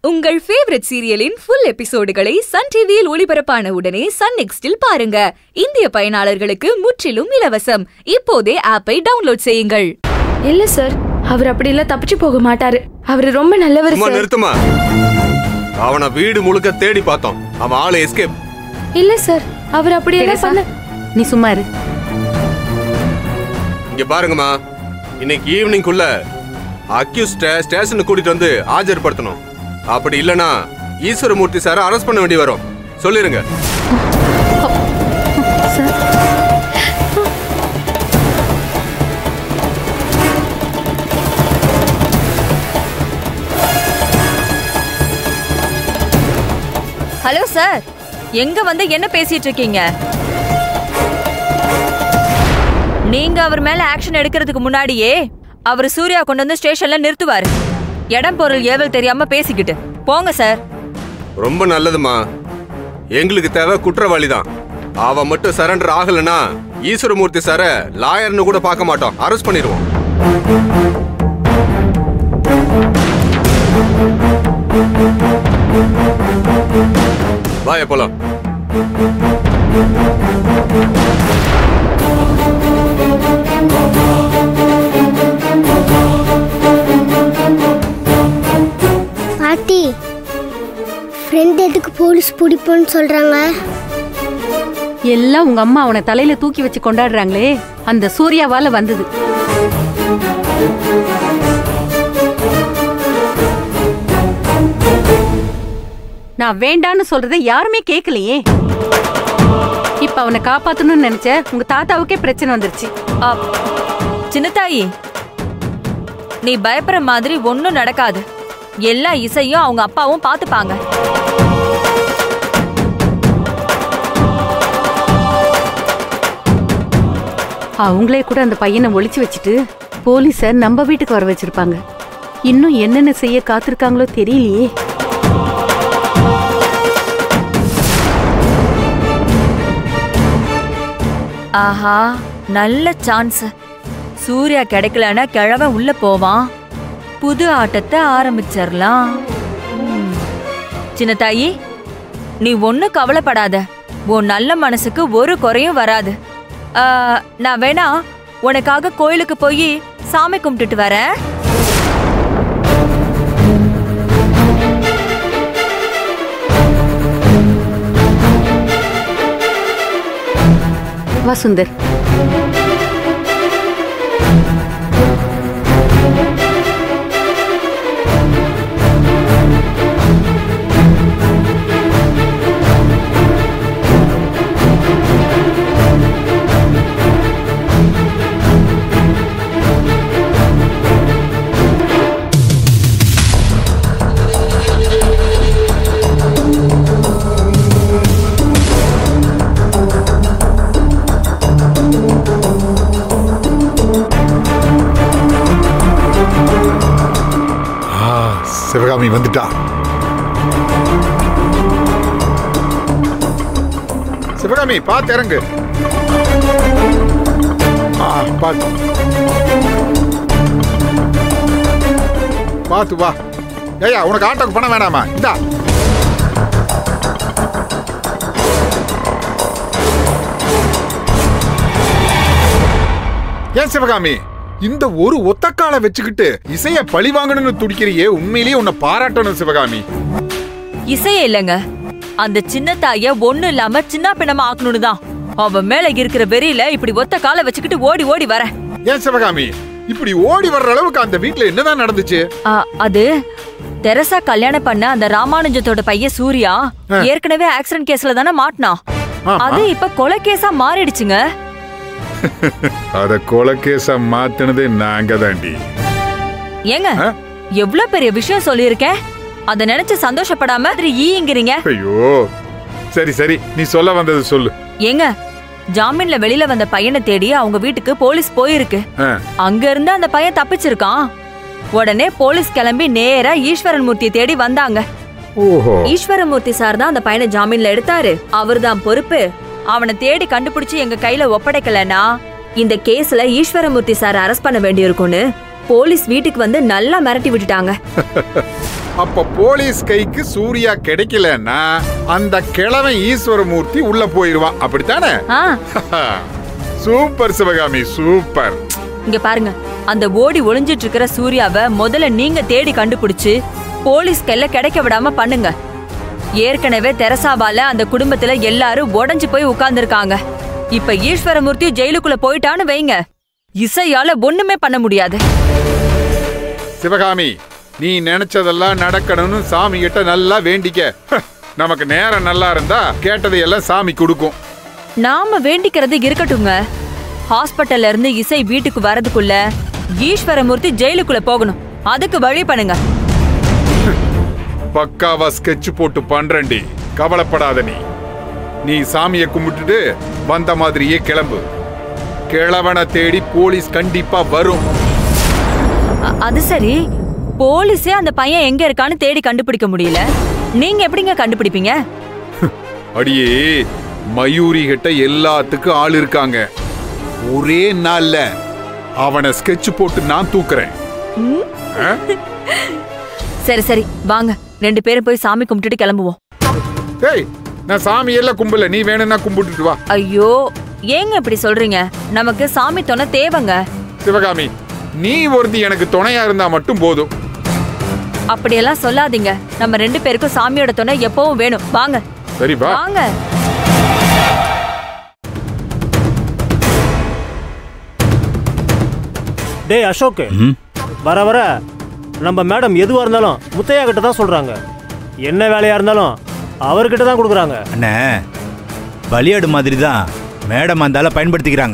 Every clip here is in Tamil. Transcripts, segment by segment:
உங்கள் ஃபேவரட் சீரியலின் ஃபுல் எபிசோடுகளை சன் டிவியில் ஒளிபரப்பான உடனே சன் நெக்ஸ்டில் பாருங்க இந்திய பயனாளர்களுக்கு முற்றிலும் இலவசம் இப்போதே ஆப்பை டவுன்லோட் செய்யுங்கள் இல்ல சார் அவர் அப்படி எல்லாம் தப்பிச்சு போக மாட்டாரு அவர் ரொம்ப நல்லவர் சும்மா சார் நிறுத்துமா அவனை வீடு முழுக்க தேடி பார்த்தோம் அவன் ஆளு எஸ்கேப் இல்ல சார் அவர் அப்படி எல்லாம் பண்ண நீ சும்மா இரு இங்க பாருங்கம்மா இன்னைக்கு ஈவினிங்குள்ள அக்யூஸ்ட ஸ்டேஷனுக்கு கூட்டிட்டு வந்து ஆஜர்படுத்தணும் அப்படி இல்லனா ஈஸ்வரமூர்த்தி சாரை அரெஸ்ட் பண்ண வேண்டி வரும் சொல்லிருங்க ஹலோ சார் எங்க வந்து என்ன பேசிட்டு இருக்கீங்க நீங்க அவர் மேல ஆக்ஷன் எடுக்கிறதுக்கு முன்னாடியே அவர் சூர்யா கொண்டு வந்து ஸ்டேஷன்ல நிறுத்துவாரு இடம் பொருள் ஏவல் தெரியாம பேசிக்கிட்டு போங்க சார் ரொம்ப நல்லதுமா எங்களுக்கு தேவை குற்றவாளி தான் அவன் மட்டும் சரண்டர் ஆகலனா ஈஸ்வரமூர்த்தி சார லாயர்னு கூட பார்க்க மாட்டோம் அரெஸ்ட் பண்ணிடுவோம் வாய போலாம் பாட்டி ஃப்ரெண்ட் எதுக்கு போலீஸ் பிடிப்போன்னு சொல்றாங்க எல்லாம் உங்க அம்மா அவனை தலையில தூக்கி வச்சு கொண்டாடுறாங்களே அந்த சூர்யாவால வந்தது நான் வேண்டான்னு சொல்றதை யாருமே கேட்கலையே இப்ப அவனை காப்பாத்தணும்னு நினைச்ச உங்க தாத்தாவுக்கே பிரச்சனை வந்துருச்சு அ, சின்னத்தாயி நீ பயப்படுற மாதிரி ஒண்ணும் நடக்காது எல்லா இசையும் அவங்க அப்பாவும் பாத்துப்பாங்க அவங்களே கூட அந்த பையனை ஒளிச்சு வச்சுட்டு போலீஸ நம்ம வீட்டுக்கு வர வச்சிருப்பாங்க இன்னும் என்னென்ன செய்ய காத்திருக்காங்களோ தெரியலையே ஆஹா நல்ல சான்ஸ் சூர்யா கிடைக்கலன்னா கிழவன் உள்ள போவான் புது ஆட்டத்தை ஆரம்பிச்சிடலாம் ம். சின்னத்தாயி நீ ஒன்னும் கவலைப்படாத உன் நல்ல மனசுக்கு ஒரு குறையும் வராது ஆ, நான் வேணா உனக்காக கோயிலுக்கு போய் சாமி கும்பிட்டுட்டு வரேன் வா சுந்தர் ஆ சிவகாமி வந்துட்டா சிவகாமி பார்த்து இறங்கு ஆ பார்த்து பார்த்து வா ஏய்யா உனக்கு ஆட்டோக்கு பணம் வேணாமா இந்தா ஏன் சிவகாமி இந்த ஒரு ஒத்தக்கால வச்சுக்கிட்டு இசைய பழி வாங்கணும்னு துடிக்கிறியே உண்மையிலேயே உன்னை பாராட்டணும் சிவகாமி இசையே இல்லைங்க அந்த சின்ன தாய ஒண்ணு இல்லாம சின்ன பின்னமா ஆக்கணும்னு தான் அவன் மேல இருக்கிற வெறியில இப்படி ஒத்த காலை வச்சுக்கிட்டு ஓடி ஓடி வரேன் ஏன் சிவகாமி இப்படி ஓடி வர்ற அளவுக்கு அந்த வீட்ல என்னதான் நடந்துச்சு ஆ, அது தெரசா கல்யாணம் பண்ண அந்த ராமானுஜத்தோட பையன் சூர்யா ஏற்கனவே ஆக்சிடென்ட் கேஸ்ல தானே மாட்டினான் ஆமா. அது இப்ப கொலை கேஸா மாறிடுச்சுங்க அத கொலகேச மாத்தினதே நாங்க தாண்டி ஏங்க ஆ? எவ்வளவு பெரிய விஷயம் சொல்லியிருக்கேன் அத நினைச்சு சந்தோஷப்படாம அது ஈங்கிறீங்க ஐயோ சரி சரி நீ சொல்ல வந்தது சொல்லு ஏங்க ஜாமீன்ல வெளியில வந்த பையனை தேடி அவங்க வீட்டுக்கு போலீஸ் போயிருக்கு ஆ, அங்க இருந்து அந்த பையன் தப்பிச்சிருக்கான் உடனே போலீஸ் கிளம்பி நேரா ஈஸ்வரன் மூர்த்தியை தேடி வந்தாங்க ஓஹோ ஈஸ்வரமூர்த்தி சார் தான் அந்த பையனை ஜாமீன்ல எடுத்தாரு அவர்தான் பொறுப்பு அவனை தேடி கண்டுபிடிச்சு எங்க கையில ஒப்படைக்கலனா இந்த கேஸ்ல ஈஸ்வரமூர்த்தி சார் அரெஸ்ட் பண்ண வேண்டியிருக்கும்னு போலீஸ் வீட்டுக்கு வந்து நல்லா மிரட்டி விட்டுட்டாங்க அப்ப போலீஸ் கைக்கு சூர்யா கிடைக்கலன்னா அந்த கிழவன் ஈஸ்வரமூர்த்தி உள்ள போயிருவான் அப்படித்தானே ஆ சூப்பர் சிவகாமி சூப்பர் இங்க பாருங்க அந்த ஓடி ஒளிஞ்சிட்டு இருக்கிற சூர்யாவை முதல்ல நீங்க தேடி கண்டுபிடிச்சு போலீஸ் கையில கிடைக்க விடாம பண்ணுங்க ஏற்கனவே தெரசாவால அந்த குடும்பத்துல எல்லாரும் உடைஞ்சு போய் உட்கார்ந்திருக்காங்க இப்ப ஈஸ்வரமூர்த்தி ஜெயிலுக்குள்ள போயிட்டான்னு வைங்க இசையால ஒண்ணுமே பண்ண முடியாது சிவகாமி நீ நினைச்சதெல்லாம் நடக்கணும்னு சாமி கிட்ட நல்லா வேண்டிக்க ஹ, நமக்கு நேரம் நல்லா இருந்தா கேட்டதையெல்லாம் சாமி கொடுக்கும் நாம வேண்டிக்கிறது இருக்கட்டுங்க ஹாஸ்பிட்டல்ல இருந்து இசை வீட்டுக்கு வரதுக்குள்ள ஈஸ்வரமூர்த்தி ஜெயிலுக்குள்ள போகணும் அதுக்கு வழி பண்ணுங்க பக்காவா ஸ்கெட்ச் போட்டு பண்றேன்டி கவலைப்படாத நீ நீ சாமியை கும்பிட்டுட்டு வந்த மாதிரியே கிளம்பு கிழவனை தேடி போலீஸ் கண்டிப்பா வரும் அ- அது சரி போலீஸே அந்த பையன் எங்க இருக்கான்னு தேடி கண்டுபிடிக்க முடியல நீங்க எப்படிங்க கண்டுபிடிப்பீங்க அடியே மயூரி கிட்ட எல்லாத்துக்கும் ஆள் இருக்காங்க ஒரே நாள்ல அவனை ஸ்கெட்ச் போட்டு நான் தூக்குறேன் ஆ? சரி சரி வாங்க ரெண்டு பேரும் போய் சாமி கும்பிட்டுட்டு கிளம்புவோம் ஏய் நான் சாமி எல்லாம் கும்பல நீ வேணும்னா கும்பிட்டுட்டு வா ஐயோ ஏங்க இப்படி சொல்றீங்க நமக்கு சாமி துணை தேவைங்க சிவகாமி நீ ஒருத்தி எனக்கு துணையா இருந்தா மட்டும் போதும் அப்படியெல்லாம் சொல்லாதீங்க நம்ம ரெண்டு பேருக்கும் சாமியோட துணை எப்பவும் வேணும் வாங்க சரி வா வாங்க டேய் அசோக் வர வர நம்ம மேடம் எதுவாக இருந்தாலும் முத்தையா கிட்ட தான் சொல்கிறாங்க என்ன வேலையாக இருந்தாலும் அவர்கிட்ட தான் கொடுக்குறாங்க அண்ணே பலியாடு மாதிரி தான் மேடம் அந்த ஆளை பயன்படுத்திக்கிறாங்க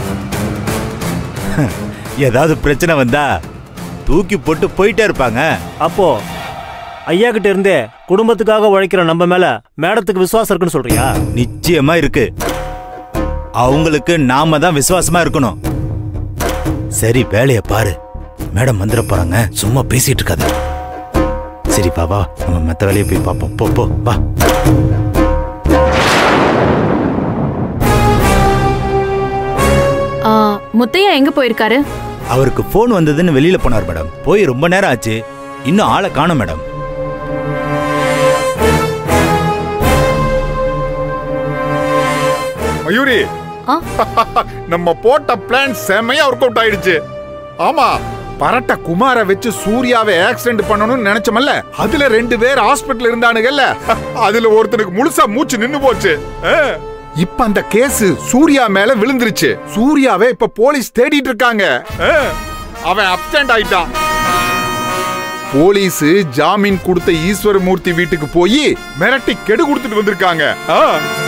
ஏதாவது பிரச்சனை வந்தா தூக்கி போட்டு போயிட்டே இருப்பாங்க அப்போ ஐயா கிட்ட இருந்தே குடும்பத்துக்காக உழைக்கிற நம்ம மேல மேடத்துக்கு விசுவாசம் இருக்குன்னு சொல்றியா நிச்சயமா இருக்கு அவங்களுக்கு நாம தான் விசுவாசமா இருக்கணும் சரி வேலைய பாரு மேடம் வந்துட போறாங்க சும்மா பேசிட்டு இருக்காத சரி வா வா நம்ம மத்த வேலையை போய் பார்ப்போம் போ போ வா ஆ, முத்தையா எங்க போயிருக்காரு அவருக்கு ஃபோன் வந்ததுன்னு வெளியில போனார் மேடம் போய் ரொம்ப நேரம் ஆச்சு இன்னும் ஆளை காணோம் மேடம் மயூரி நம்ம போட்ட பிளான் செமையா ஒர்க் அவுட் ஆயிடுச்சு ஆமா பரட்ட குமார வச்சு சூர்யாவை ஆக்சிடென்ட் பண்ணணும்னு நினைச்சோமல்ல அதுல ரெண்டு பேர் ஹாஸ்பிடல்ல இருந்தானுங்கல்ல அதுல ஒருத்தனுக்கு முழுசா மூச்சு நின்னு போச்சு ஆ. இப்ப அந்த கேஸ் சூர்யா மேல விழுந்துருச்சு சூர்யாவை இப்ப போலீஸ் தேடிட்டு இருக்காங்க ஆ. அவன் அப்சென்ட் ஆயிட்டான் போலீஸ் ஜாமீன் கொடுத்த ஈஸ்வரமூர்த்தி வீட்டுக்கு போய் மிரட்டி கெடு கொடுத்துட்டு வந்திருக்காங்க ஆ.